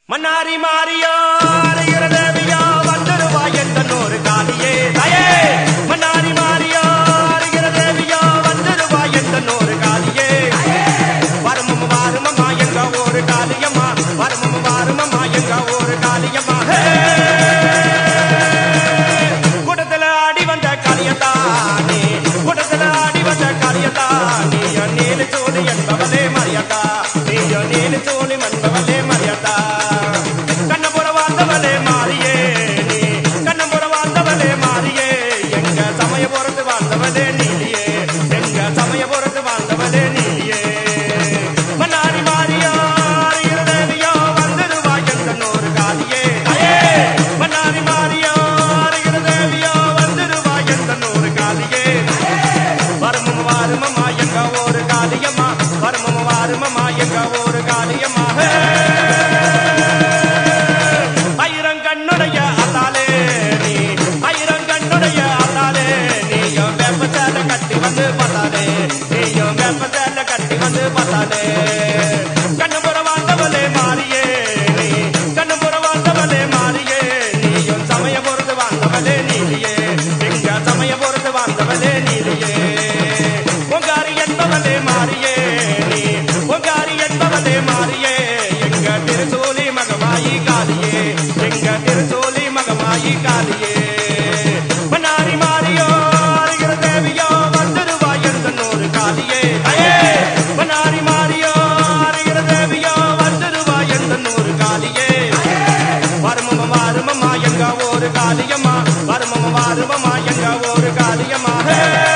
மன்னாரி மாறியோ அலைகிற தேவியோ வந்துடுவா எந்த நூறு காலியே தயே மன்னாரி மாறியோ அலைகிற தேவியோ வந்துடுவா எந்த நூறு காலியே வருமம் வாருமம்மா எங்க ஒரு காளியம்மா வருமம் வாருமம்மா எங்க ஒரு காளியம்மா ஹே! கூட்டத்துல ஆடி வந்த காளியத்தா நீ கூட்டத்துல ஆடி வந்த காளியத்தா நீயோ நீலு சோழி என்பவளே மரியத்தா நீயோ நீலு சோழி மன்பவளே மரியத்தா கண்ணபுர வாழ்ந்தவளே மாறியே நீ கண்ணபுர வாழ்ந்தவளே மாறியே எங்க சமயபுரத்து வாழ்ந்தவளே நீலியே எங்க சமயபுரத்து வாழ்ந்தவளே நீலியே மன்னாரி மாறியோ அறிகிற தேவியோ வந்துடுவா எங்க நூறு காலியே அயே மன்னாரி மாறியோ அறிகிற தேவியோ வந்துடுவா எங்க நூறு காலியே வருமம் வாருமம்மா எங்க ஒரு காளியம்மா வருமம் வாருமம்மா எங்க ஒரு காளியம்மா ஹே! ஐரங்கண்ணுடைய அத்தாலே நீ ஐரங்கண்ணுடைய அத்தாலே நீயும் வெப்பச்சால கட்டி வந்து பார்த்தாலே நீயும் வெப்பச்சால கட்டி வந்து பார்த்தாலே கண்ணுபுற வாழ்ந்தவளே மாறியே நீ கண்ணுபுற வாழ்ந்தவளே மாறியே நீயும் சமய பொறுத்து வாழ்ந்தவளே நீலியே எங்க சமய பொறுத்து வாழ்ந்தவளே நீலியே பொங்காரி என்பவளே மாறியே நீ பொங்காரி என்பவளே மாறியே எங்க திருச்சோலி மகமாயி காளியே எங்க திருச்சோலி மகமாயி காளியே மன்னாரி மாறியோ அறிகிற தேவியோ வந்துடுவா எந்த நூறு காளியே அயே மன்னாரி மாறியோ அறிகிற தேவியோ வந்துடுவா எந்த நூறு காளியே வருமம் வாருமம்மா எங்க ஒரு காளியம்மா வருமம் வாருமம்மா எங்க ஒரு காளியம்மா ஹே!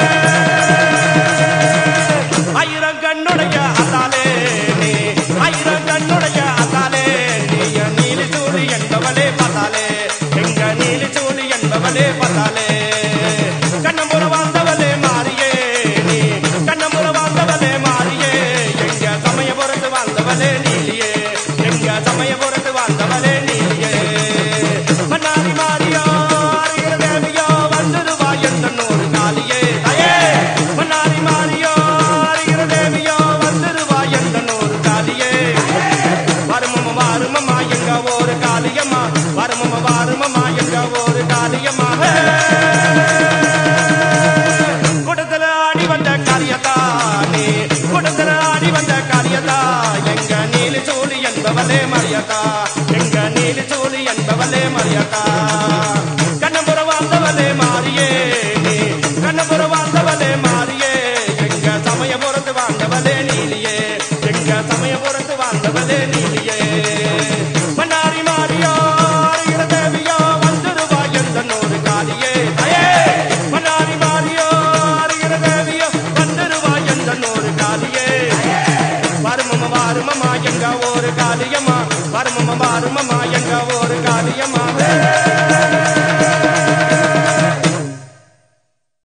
ஐரங்கண்ணுடைய அத்தாலே நீ ஐரங்கண்ணுடைய அத்தாலே நீய நீலி சூழி என்பவளே பார்த்தாலே எங்க நீலி சூழி என்பவளே பார்த்தாலே கண்ணமுற வாழ்ந்தவளே மாறியே நீ கண்ணமுற வாழ்ந்தவளே மாறியே எங்க சமயபுரத்து வாழ்ந்தவளே நீலியே எங்க சமயபுரத்து வாழ்ந்தவளே நீலியே மன்னாரி மாறியோ அறிகிற தேவியோ வந்துடுவா எந்த நூறு காலியே அயே மன்னாரி மாறியோ அறிகிற தேவியோ வந்துடுவா எந்த நூறு காலியே வருமம் வாருமம்மா எங்க ஒரு காளியம்மா வருமம் வாருமம்மா எங்க ஒரு காளியம்மா ஹே! கூட்டத்துல ஆடி வந்த காளியத்தா நீ கூட்டத்துல ஆடி வந்த காளியத்தா எங்க நீலி சூழி என்பவளே மரியத்தா எங்க நீலி சூழி என்பவளே மரியத்தா கண்ணபுர வாழ்ந்தவளே மாறியே நீ கண்ணபுர வாழ்ந்தவளே மாறியே எங்க சமயபுரத்து வாழ்ந்தவளே நீலியே எங்க சமயபுரத்து வாழ்ந்தவளே நீலியே மன்னாரி மாறியோ அறிகிற தேவியோ வந்துடுவா எந்த நூறு காலியே அயே மன்னாரி மாறியோ அறிகிற தேவியோ வந்துடுவா எந்த நூறு காலியே வருமம வாருமம்மா எங்க ஒரு காளியம்மா வருமம வாருமம்மா எங்க ஒரு காளியம்மா ஹே!